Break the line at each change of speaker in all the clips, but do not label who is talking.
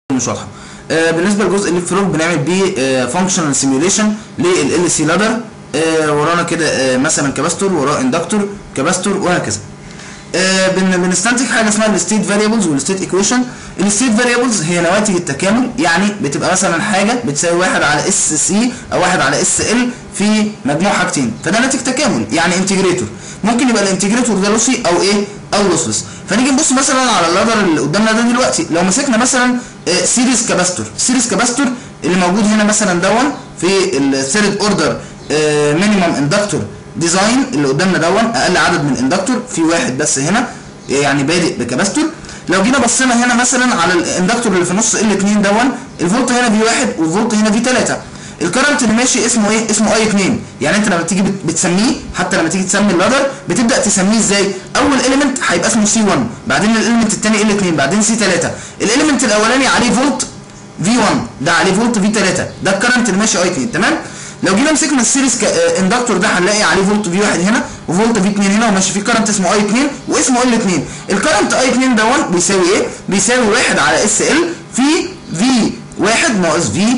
مش واضحه آه بالنسبه لجزء الليب فلوب بنعمل بيه فانكشنال سيميوليشن لل سي لادر ورانا كده آه مثلا كاباستور وراه اندكتور كاباستور وهكذا آه بن بنستنتج حاجه اسمها الستيت فاريبلز والستيت ايكويشن الستيت فاريبلز هي نواتج التكامل يعني بتبقى مثلا حاجه بتساوي واحد على اس سي او واحد على اس ال في مجموع حاجتين فده ناتج تكامل يعني انتجريتور ممكن يبقى الانتجريتور ده لوسي او ايه او لوسلس فنيجي نبص مثلا على اللادر اللي قدامنا ده دلوقتي لو مسكنا مثلا آه سيريز كاباستور سيريز كاباستور اللي موجود هنا مثلا دون في الثيرد اوردر مينيمم اندكتور ديزاين اللي قدامنا دون اقل عدد من اندكتور في واحد بس هنا يعني بادئ بكاباستور لو جينا بصينا هنا مثلا على الاندكتور اللي في النص ال 2 دون الفولت هنا في 1 والفولت هنا في 3 الكرنت اللي ماشي اسمه ايه اسمه اي 2 يعني انت لما تيجي بتسميه حتى لما تيجي تسمي اللادر بتبدا تسميه ازاي اول اليمنت هيبقى اسمه سي 1 بعدين الاليمنت الثاني ال 2 بعدين سي 3 الاليمنت الاولاني عليه فولت في 1 ده عليه فولت في 3 ده الكرنت اللي ماشي اي 2 تمام لو جينا مسكنا السيريز اندكتور ده هنلاقي عليه فولت في 1 هنا وفولت في 2 هنا وماشي فيه كرنت اسمه اي 2 واسمه ال 2 الكرنت اي 2 دون بيساوي ايه؟ بيساوي 1 على اس ال في في 1 ناقص في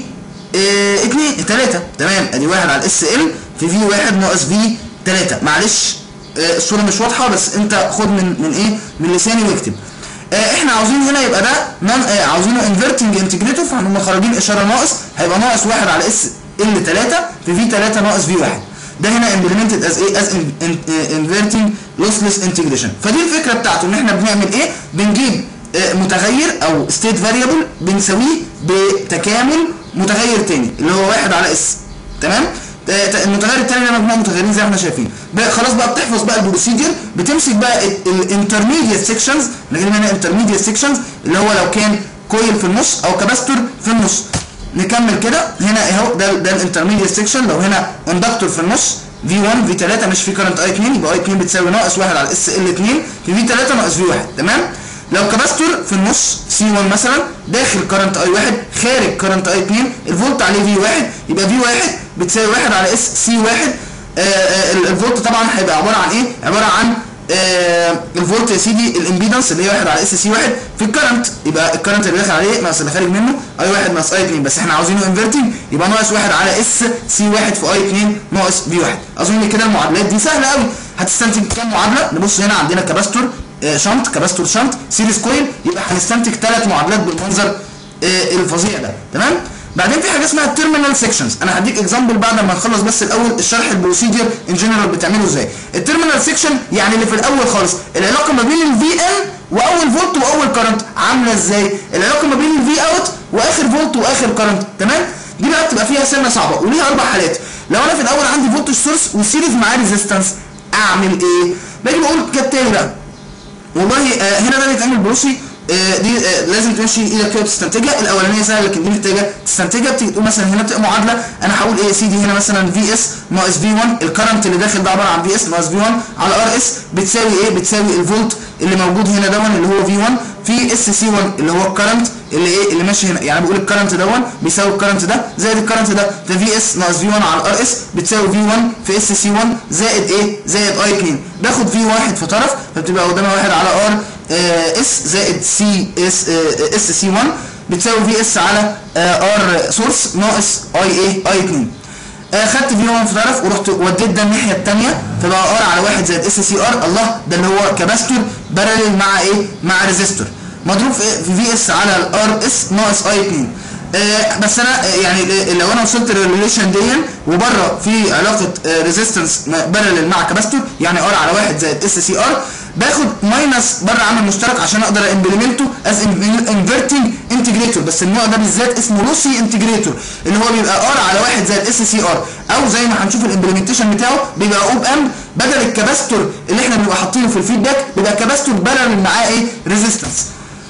2 3 تمام ادي 1 على اس ال في في 1 ناقص في 3 معلش اه الصوره مش واضحه بس انت خد من من ايه؟ من لساني واكتب اه احنا عاوزين هنا يبقى ده من اه عاوزينه انفرتنج انتجريتور فهنقوم خارجين اشاره ناقص هيبقى ناقص 1 على اس ال 3 في في 3 ناقص في 1 ده هنا implemented as ايه as inverting lossless integration فدي الفكره بتاعته ان احنا بنعمل ايه بنجيب متغير او state variable بنساويه بتكامل متغير تاني اللي هو 1 على اس تمام المتغير التاني ده مجموعه متغيرين زي ما احنا شايفين خلاص بقى بتحفظ بقى البروسيجر بتمسك بقى الانترميديت سيكشنز نجيب هنا انترميديت سيكشنز اللي هو لو كان كويل في النص او كاباستور في النص نكمل كده هنا اهو ده ده الانترميديت سيكشن لو هنا اندكتور في النص في 1 في 3 مش في كرنت اي 2 يبقى اي 2 بتساوي ناقص 1 على اس ال 2 في في 3 ناقص في 1 تمام لو كاباستور في النص سي 1 مثلا داخل كرنت اي 1 خارج كرنت اي 2 الفولت عليه في 1 يبقى في 1 بتساوي 1 على اس سي 1 الفولت طبعا هيبقى عباره عن ايه؟ عباره عن آه الفولت يا سيدي الامبيدنس اللي هي 1 على اس سي 1 في الكرنت يبقى الكرنت اللي داخل عليه ناقص اللي خارج منه اي 1 ناقص اي 2 بس احنا عاوزينه انفرتنج يبقى ناقص 1 على اس سي 1 في اي 2 ناقص في 1 اظن كده المعادلات دي سهله قوي هتستنتج كام معادله نبص هنا عندنا كاباستور آه شنط كاباستور شنط سيريز كويل يبقى هنستنتج ثلاث معادلات بالمنظر آه الفظيع ده تمام بعدين في حاجه اسمها التيرمينال سيكشنز انا هديك اكزامبل بعد ما نخلص بس الاول الشرح البروسيجر ان جنرال بتعمله ازاي التيرمينال سيكشن يعني اللي في الاول خالص العلاقه ما بين الفي ان واول فولت واول كرنت عامله ازاي العلاقه ما بين الفي اوت واخر فولت واخر كرنت تمام دي بقى بتبقى فيها سنه صعبه وليها اربع حالات لو انا في الاول عندي فولت سورس والسيريز معاه ريزيستنس اعمل ايه باجي بقول كالتالي بقى والله آه هنا ده بيتعمل بروسي آه دي آه لازم تمشي ايدك كده وتستنتجها الاولانيه سهله لكن دي محتاجه تستنتجها بتيجي تقول مثلا هنا بتبقى معادله انا هقول ايه يا سيدي هنا مثلا في اس ناقص في 1 الكرنت اللي داخل ده عباره عن في اس ناقص في 1 على ار اس بتساوي ايه بتساوي الفولت اللي موجود هنا دون اللي هو في 1 في اس سي 1 اللي هو الكرنت اللي ايه اللي ماشي هنا يعني بقول الكرنت دون بيساوي الكرنت ده زائد الكرنت ده ده في اس ناقص في 1 على ار اس بتساوي في 1 في اس سي 1 زائد ايه زائد اي 2 باخد في 1 في طرف فبتبقى قدامها 1 على ار اس زائد سي اس اس سي 1 بتساوي في اس على ار سورس ناقص اي ايه اي 2 خدت في 1 في طرف ورحت وديت ده الناحيه الثانيه فبقى ار على 1 زائد اس سي ار الله ده اللي هو كاباستور بارلل مع ايه مع ريزيستور مضروب في في اس على الار اس ناقص اي 2 آه بس انا آه يعني لو انا وصلت للريليشن دي وبره في علاقه آه ريزيستنس بارلل مع كاباستور يعني ار على 1 زائد اس سي ار باخد ماينس بره عامل مشترك عشان اقدر امبلمنته از انفرتنج انتجريتور بس النوع ده بالذات اسمه لوسي انتجريتور اللي هو بيبقى ار على 1 زائد اس سي ار او زي ما هنشوف الامبلمنتيشن بتاعه بيبقى اوب امب بدل الكاباستور اللي احنا بنبقى حاطينه في الفيدباك بيبقى كاباستور بارلل معاه ايه ريزيستنس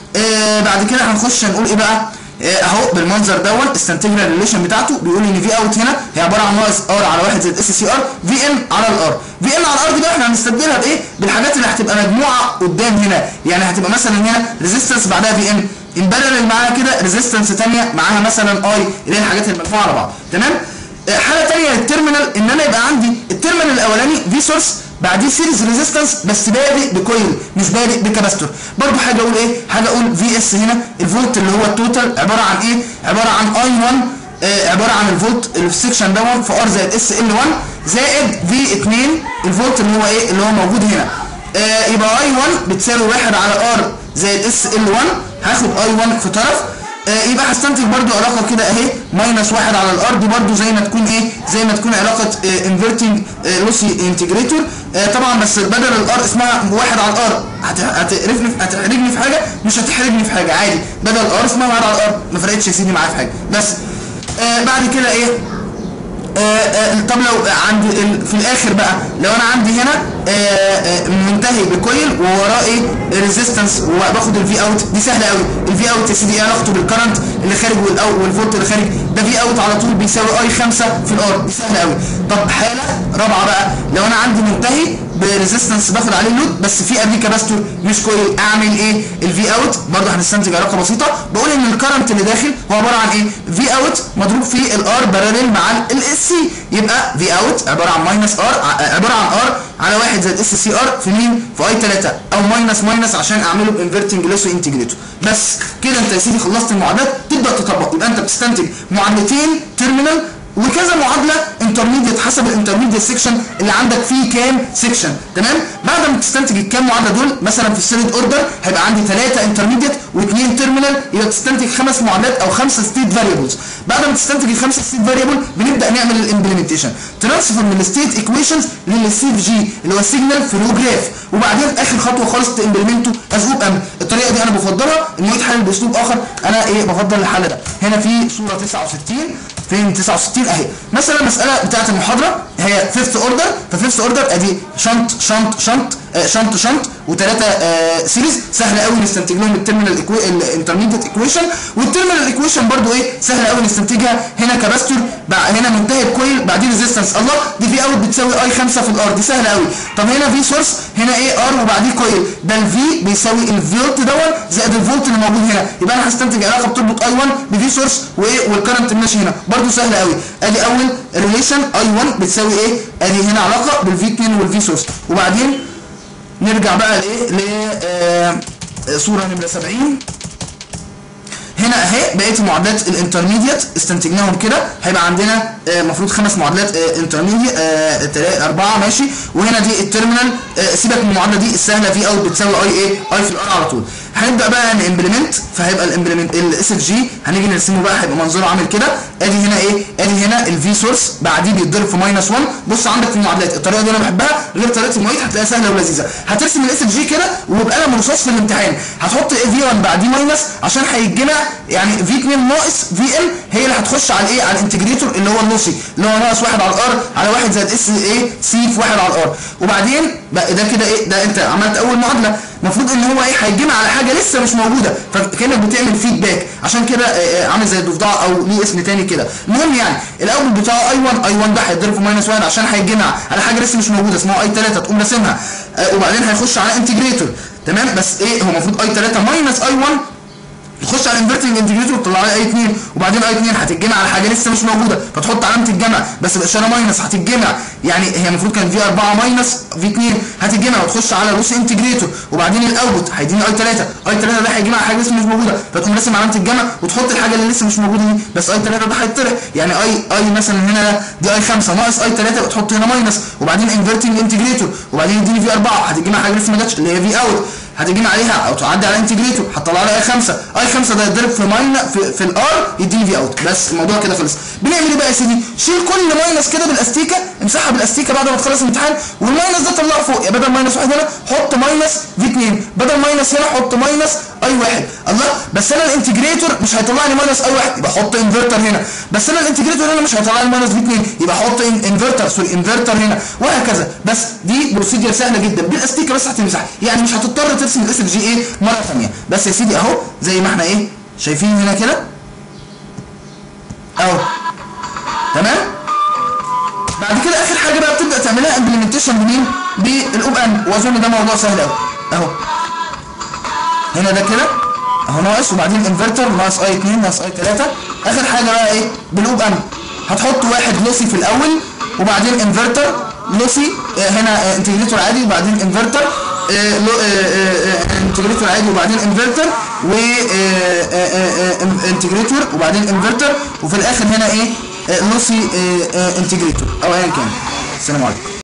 آه بعد كده هنخش هنقول ايه بقى اهو بالمنظر دون استنتجنا الريليشن بتاعته بيقول ان في اوت هنا هي عباره عن ناقص ار على 1 زائد اس سي ار في ان على الار في ان على الار دي بقى احنا هنستبدلها بايه بالحاجات اللي هتبقى مجموعه قدام هنا يعني هتبقى مثلا هنا ريزيستنس بعدها في ان امبارل معاها كده ريزيستنس ثانيه معاها مثلا اي اللي هي الحاجات المجموعه على بعض تمام حاله ثانيه للتيرمينال ان انا يبقى عندي التيرمينال الاولاني في سورس بعديه سيريز ريزيستنس بس بادئ بكويل مش بادئ بكاباستور برضو حاجه اقول ايه حاجه اقول في اس هنا الفولت اللي هو التوتال عباره عن ايه عباره عن اي 1 آه عباره عن الفولت اللي في السكشن ده في ار زائد اس ال 1 زائد في 2 الفولت اللي هو ايه اللي هو موجود هنا آه يبقى اي 1 بتساوي 1 على ار زائد اس ال 1 هاخد اي 1 في طرف آه يبقى هستنتج برضو علاقه كده اهي ماينس 1 على الار دي برضو زي ما تكون ايه زي ما تكون علاقه انفرتنج لوسي انتجريتور طبعا بس بدل الار اسمها 1 على الار هتعرفني هتحرجني في حاجه مش هتحرجني في حاجه عادي بدل الار اسمها 1 على الار ما فرقتش يا سيدي معايا في حاجه بس آه بعد كده ايه آه آه طب لو عند في الاخر بقى لو انا عندي هنا منتهي بكويل ووراه ايه ريزيستنس وباخد الفي اوت دي سهله قوي الفي اوت يا سيدي ايه علاقته بالكرنت اللي خارج والفولت اللي خارج ده في اوت على طول بيساوي اي 5 في الار دي سهله قوي طب حاله رابعه بقى لو انا عندي منتهي بريزيستنس باخد عليه لود بس في قبليه كاباستور مش كويل اعمل ايه الفي اوت برضه هنستنتج علاقه بسيطه بقول ان الكرنت اللي داخل هو عباره عن ايه في اوت مضروب في الار باراليل مع الاس سي يبقى في اوت عباره عن ماينس ار عباره عن ار على 1 زائد اس سي ار في مين في اي 3 او ماينس ماينس عشان اعمله بانفرتنج لوسو انتجريتور بس كده انت يا سيدي خلصت المعادلات تبدا تطبق يبقى انت بتستنتج معادلتين تيرمينال وكذا معادله انترميديت حسب الانترميديت سيكشن اللي عندك فيه كام سيكشن تمام بعد ما تستنتج الكام معادله دول مثلا في السيريد اوردر هيبقى عندي ثلاثه انترميديت واثنين تيرمينال يبقى تستنتج خمس معادلات او خمسه ستيت فاريبلز بعد ما تستنتج الخمسه ستيت فاريبل بنبدا نعمل الامبلمنتيشن ترانسفير من الستيت ايكويشنز للسي في جي اللي هو السيجنال فلو جراف وبعدين اخر خطوه خالص تمبلمنته اسلوب امن الطريقه دي انا بفضلها ان يتحل باسلوب اخر انا ايه بفضل الحل ده هنا في صوره 69 فين 69 اهي مثلا المساله بتاعت المحاضره هي فيفث اوردر ففيفث اوردر ادي شنط شنط شنط آه شنط شنط وثلاثه آه سيريز سهل قوي نستنتج لهم التيرمينال الانترميديت ايكويشن والتيرمينال ايكويشن برضو ايه سهل قوي نستنتجها هنا كاباستور هنا منتهي بكويل بعدين ريزيستنس الله دي في اوت بتساوي اي 5 في الار دي سهله قوي طب هنا في سورس هنا ايه ار وبعديه كويل ده الفي بيساوي الفولت دون زائد الفولت اللي موجود هنا يبقى انا هستنتج علاقه بتربط اي 1 بفي سورس وايه والكرنت ماشي هنا برضو سهله قوي ادي اول ريليشن اي 1 بتساوي ايه ادي هنا علاقه بالفي 2 والفي سورس وبعدين نرجع بقى لايه ل صوره نمره 70 هنا اهي بقيه المعادلات الانترميديت استنتجناهم كده هيبقى عندنا المفروض خمس معادلات انترميديت اربعه ماشي وهنا دي التيرمينال سيبك من المعادله دي السهله في اوت بتساوي اي ايه اي في الار على طول هنبدا بقى نمبلمنت فهيبقى الامبلمنت الاس اف جي هنيجي نرسمه بقى هيبقى منظره عامل كده ادي هنا ايه ادي هنا الفي سورس بعديه بيتضرب في ماينس 1 بص عندك في المعادلات الطريقه دي انا بحبها غير طريقه المعيد هتلاقيها سهله ولذيذه هترسم الاس اف جي كده وبقلم رصاص في الامتحان هتحط في 1 بعديه ماينس عشان هيتجمع يعني في 2 ناقص في ام هي اللي هتخش على الايه على الانتجريتور اللي هو اللوسي اللي هو ناقص 1 على الار على 1 زائد اس ايه سي في 1 على الار وبعدين بقى ده كده ايه ده انت عملت اول معادله المفروض ان هو ايه هيتجمع على حاجه لسه مش موجوده فكانك بتعمل فيدباك عشان كده عامل زي الضفدع او ليه اسم تاني كده المهم يعني الاول بتاعه اي 1 اي 1 ده هيتضرب في ماينس 1 عشان هيتجمع على حاجه لسه مش موجوده اسمها اي 3 تقوم راسمها وبعدين هيخش على انتجريتور تمام بس ايه هو المفروض اي 3 ماينس اي 1 تخش على الانفرتنج انتجريتور تطلع لي اي 2 وبعدين اي 2 هتتجمع على حاجه لسه مش موجوده فتحط علامه الجمع بس باشاره ماينس هتتجمع يعني هي المفروض كان في 4 ماينس في 2 هتتجمع وتخش على روس انتجريتور وبعدين الاوتبوت هيديني اي 3 اي 3 ده هيجمع على حاجه لسه مش موجوده فتقوم راسم علامه الجمع وتحط الحاجه اللي لسه مش موجوده دي بس اي 3 ده هيطرح يعني اي اي مثلا هنا دي اي 5 ناقص اي 3 وتحط هنا ماينس وبعدين انفرتنج انتجريتور وبعدين يديني في 4 هتتجمع حاجه لسه ما جاتش اللي هي في اوت هتجمع عليها او تعدي على انتجريتور هتطلع لها اي 5 اي 5 ده يتضرب في ماين في, في الار يديني في اوت بس الموضوع كده خلص بنعمل ايه بقى يا سيدي شيل كل ماينس كده بالاستيكه امسحها بالاستيكه بعد ما تخلص الامتحان والماينس ده طلعه فوق يا بدل ماينس واحد هنا حط ماينس في 2 بدل ماينس هنا حط ماينس اي واحد الله بس انا الانتجريتور مش هيطلع لي ماينس اي واحد يبقى حط انفرتر هنا بس انا الانتجريتور هنا مش هيطلع لي ماينس في 2 يبقى حط انفرتر سوري انفرتر هنا وهكذا بس دي بروسيدير سهله جدا بالاستيكه بس هتمسحها يعني مش هتضطر ترسم الاس اف جي ايه مره ثانيه بس يا سيدي اهو زي ما احنا ايه شايفين هنا كده اهو تمام بعد كده اخر حاجه بقى بتبدا تعملها امبلمنتيشن منين بالاوب اند واظن ده موضوع سهل قوي اهو هنا ده كده اهو ناقص وبعدين انفرتر ناقص اي 2 ناقص اي 3 اخر حاجه بقى ايه بالاوب اند هتحط واحد لوسي في الاول وبعدين انفرتر لوسي آه، هنا انتجريتور عادي وبعدين انفرتر انتجريتور عادي وبعدين انفرتر و انتجريتور وبعدين انفرتر وفي الاخر هنا ايه لوسي انتجريتور او ايا كان السلام عليكم